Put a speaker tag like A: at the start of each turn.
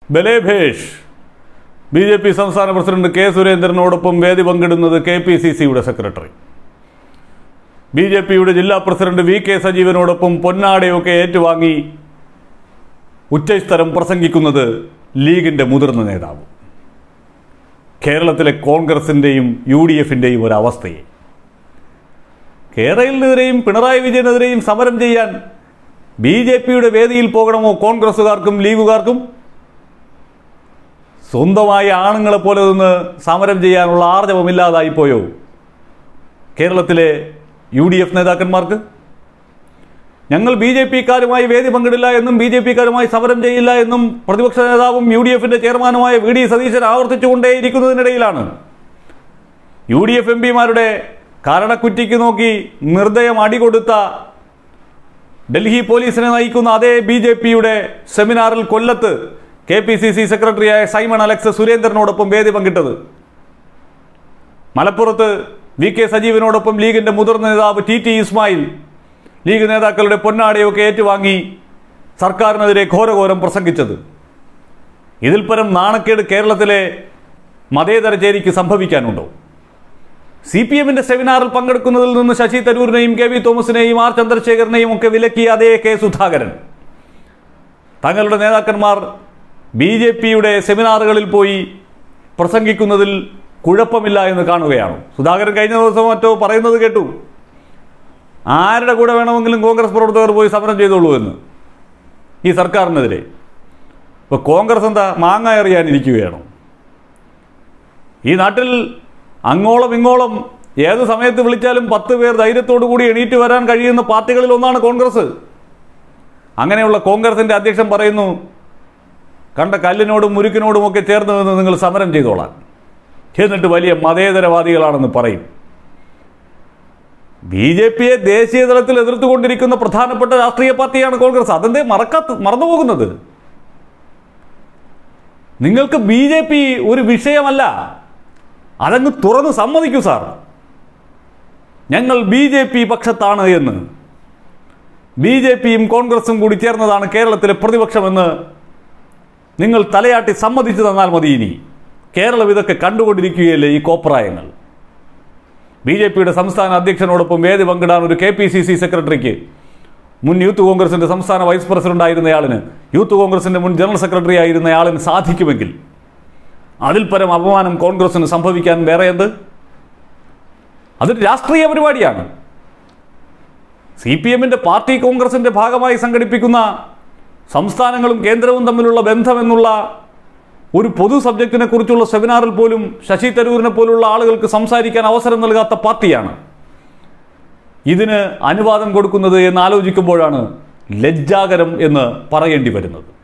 A: ബലേഭേഷ് B J P സംസ്ഥാന president K സുരേന്ദ്രനോടൊപ്പം വേദി പങ്കിടുന്നത് കെ പി സി സിയുടെ സെക്രട്ടറി ബി ജെ പിയുടെ ജില്ലാ പ്രസിഡന്റ് വി കെ സജീവനോടൊപ്പം പൊന്നാടയൊക്കെ ഏറ്റുവാങ്ങി ഉച്ചസ്ഥലം പ്രസംഗിക്കുന്നത് ലീഗിന്റെ മുതിർന്ന നേതാവ് കേരളത്തിലെ കോൺഗ്രസിൻ്റെയും യു ഡി എഫിൻ്റെയും ഒരവസ്ഥയെ കേരളത്തിനെതിരെയും പിണറായി വിജയനെതിരെയും സമരം ചെയ്യാൻ ബി ജെ പിയുടെ വേദിയിൽ പോകണമോ കോൺഗ്രസ്സുകാർക്കും ലീഗുകാർക്കും സ്വന്തമായ ആണുങ്ങളെ പോലെ നിന്ന് സമരം ചെയ്യാനുള്ള ആർജവമില്ലാതായിപ്പോയോ കേരളത്തിലെ യു ഡി എഫ് നേതാക്കന്മാർക്ക് ഞങ്ങൾ ബി ജെ പിക്കാരുമായി വേദി പങ്കിടില്ല എന്നും ബി ജെ പിക്കാരുമായി സമരം ചെയ്യില്ല എന്നും പ്രതിപക്ഷ നേതാവും യു ഡി എഫിന്റെ ചെയർമാനുമായ വി ഡി സതീശൻ ആവർത്തിച്ചുകൊണ്ടേയിരിക്കുന്നതിനിടയിലാണ് യു ഡി എഫ് എം പിമാരുടെ കാരണക്കുറ്റിക്ക് നോക്കി നിർദ്ദയം അടികൊടുത്ത ഡൽഹി പോലീസിനെ നയിക്കുന്ന അതേ ബി ജെ പിയുടെ സെമിനാറിൽ കൊല്ലത്ത് കെ പി സി സി സെക്രട്ടറിയായ സൈമൺ അലക്സ് സുരേന്ദ്രനോടൊപ്പം വേദി പങ്കിട്ടത് മലപ്പുറത്ത് വി കെ സജീവനോടൊപ്പം ലീഗിന്റെ മുതിർന്ന നേതാവ് ടി ടി ഇസ്മായിൽ ലീഗ് നേതാക്കളുടെ പൊന്നാടയൊക്കെ ഏറ്റുവാങ്ങി സർക്കാരിനെതിരെ ഘോരഘോരം പ്രസംഗിച്ചത് ഇതിൽ പരം നാണക്കേട് കേരളത്തിലെ മതേതര ചേരിക്ക് സംഭവിക്കാനുണ്ടോ സി പി എമ്മിന്റെ സെമിനാറിൽ പങ്കെടുക്കുന്നതിൽ നിന്ന് ശശി തരൂരിനെയും കെ വി തോമസിനെയും ആർ ചന്ദ്രശേഖരനെയും ഒക്കെ വിലക്കിയ അതേ കെ സുധാകരൻ തങ്ങളുടെ നേതാക്കന്മാർ ബി ജെ പിയുടെ സെമിനാറുകളിൽ പോയി പ്രസംഗിക്കുന്നതിൽ കുഴപ്പമില്ല എന്ന് കാണുകയാണ് സുധാകരൻ കഴിഞ്ഞ ദിവസം മറ്റോ പറയുന്നത് കേട്ടു ആരുടെ കൂടെ വേണമെങ്കിലും കോൺഗ്രസ് പ്രവർത്തകർ പോയി സമരം ചെയ്തോളൂ എന്ന് ഈ സർക്കാരിനെതിരെ ഇപ്പോൾ കോൺഗ്രസ് എന്താ മാങ്ങ എറിയാനിരിക്കുകയാണോ ഈ നാട്ടിൽ അങ്ങോളം ഇങ്ങോളം ഏത് സമയത്ത് വിളിച്ചാലും പത്ത് പേർ ധൈര്യത്തോടു കൂടി എണീറ്റ് വരാൻ കഴിയുന്ന പാർട്ടികളിൽ ഒന്നാണ് കോൺഗ്രസ് അങ്ങനെയുള്ള കോൺഗ്രസിന്റെ അധ്യക്ഷൻ പറയുന്നു കണ്ട കല്ലിനോടും മുരുക്കിനോടും ഒക്കെ ചേർന്ന് നിന്ന് നിങ്ങൾ സമരം ചെയ്തോളാൻ എന്നിട്ട് വലിയ മതേതരവാദികളാണെന്ന് പറയും ബി ജെ പിയെ ദേശീയ തലത്തിൽ എതിർത്തുകൊണ്ടിരിക്കുന്ന പ്രധാനപ്പെട്ട രാഷ്ട്രീയ പാർട്ടിയാണ് കോൺഗ്രസ് അതെന്തേ മറക്കാത്ത മറന്നുപോകുന്നത് നിങ്ങൾക്ക് ബി ജെ പി ഒരു വിഷയമല്ല അതങ്ങ് തുറന്ന് സമ്മതിക്കൂ സാർ ഞങ്ങൾ ബി ജെ പി പക്ഷത്താണ് എന്ന് ബി ജെ പിയും കോൺഗ്രസും കൂടി ചേർന്നതാണ് കേരളത്തിലെ പ്രതിപക്ഷമെന്ന് നിങ്ങൾ തലയാട്ടി സമ്മതിച്ചു തന്നാൽ മതി ഇനി കേരളം ഇതൊക്കെ കണ്ടുകൊണ്ടിരിക്കുകയല്ലേ ഈ കോപ്രായങ്ങൾ ബി ജെ പിയുടെ സംസ്ഥാന അധ്യക്ഷനോടൊപ്പം വേദി പങ്കിടാൻ ഒരു കെ പി സി സി സെക്രട്ടറിക്ക് മുൻ യൂത്ത് കോൺഗ്രസിന്റെ സംസ്ഥാന വൈസ് പ്രസിഡന്റ് ആയിരുന്നയാളിന് യൂത്ത് കോൺഗ്രസിന്റെ മുൻ ജനറൽ സെക്രട്ടറി ആയിരുന്നയാളിന് സാധിക്കുമെങ്കിൽ അതിൽ പരം അപമാനം കോൺഗ്രസിന് സംഭവിക്കാൻ വേറെ എന്ത് അതൊരു രാഷ്ട്രീയ പരിപാടിയാണ് സി പി എമ്മിൻ്റെ പാർട്ടി കോൺഗ്രസിൻ്റെ ഭാഗമായി സംഘടിപ്പിക്കുന്ന സംസ്ഥാനങ്ങളും കേന്ദ്രവും തമ്മിലുള്ള ബന്ധമെന്നുള്ള ഒരു പൊതു സബ്ജക്റ്റിനെ കുറിച്ചുള്ള സെമിനാറിൽ പോലും ശശി തരൂരിനെ പോലുള്ള ആളുകൾക്ക് സംസാരിക്കാൻ അവസരം നൽകാത്ത പാർട്ടിയാണ് ഇതിന് അനുവാദം കൊടുക്കുന്നത് എന്ന് ആലോചിക്കുമ്പോഴാണ് ലജ്ജാകരം എന്ന് പറയേണ്ടി വരുന്നത്